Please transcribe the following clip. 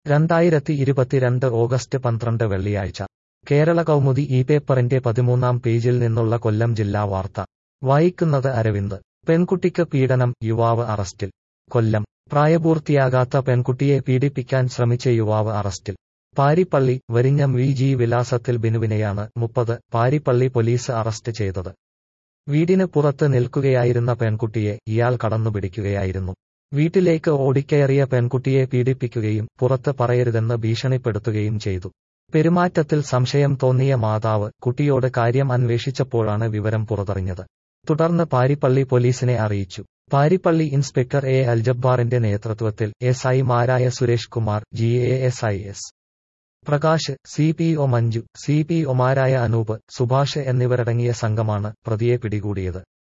രണ്ടായിരത്തി ഇരുപത്തിരണ്ട് ഓഗസ്റ്റ് പന്ത്രണ്ട് വെള്ളിയാഴ്ച കേരള കൗമുദി ഈ പേപ്പറിന്റെ പതിമൂന്നാം പേജിൽ നിന്നുള്ള കൊല്ലം ജില്ലാ വാർത്ത വായിക്കുന്നത് അരവിന്ദ് പെൺകുട്ടിക്ക് പീഡനം യുവാവ് അറസ്റ്റിൽ കൊല്ലം പ്രായപൂർത്തിയാകാത്ത പെൺകുട്ടിയെ പീഡിപ്പിക്കാൻ ശ്രമിച്ച യുവാവ് അറസ്റ്റിൽ പാരിപ്പള്ളി വരിഞ്ഞം വി ജി വിലാസത്തിൽ ബിനുവിനെയാണ് മുപ്പത് പാരിപ്പള്ളി പോലീസ് അറസ്റ്റ് ചെയ്തത് വീടിന് പുറത്ത് നിൽക്കുകയായിരുന്ന പെൺകുട്ടിയെ ഇയാൾ കടന്നുപിടിക്കുകയായിരുന്നു വീട്ടിലേക്ക് ഓടിക്കയറിയ പെൺകുട്ടിയെ പീഡിപ്പിക്കുകയും പുറത്ത് പറയരുതെന്ന് ഭീഷണിപ്പെടുത്തുകയും ചെയ്തു പെരുമാറ്റത്തിൽ സംശയം തോന്നിയ മാതാവ് കുട്ടിയോട് കാര്യം അന്വേഷിച്ചപ്പോഴാണ് വിവരം പുറത്തറിഞ്ഞത് തുടർന്ന് പാരിപ്പള്ളി പോലീസിനെ അറിയിച്ചു പാരിപ്പള്ളി ഇൻസ്പെക്ടർ എ അൽജബ്ബാറിന്റെ നേതൃത്വത്തിൽ എസ് ഐമാരായ Suresh Kumar G A S I S Prakash C P O Manju C P ഒമാരായ അനൂപ് സുഭാഷ് എന്നിവരടങ്ങിയ സംഘമാണ് പ്രതിയെ പിടികൂടിയത്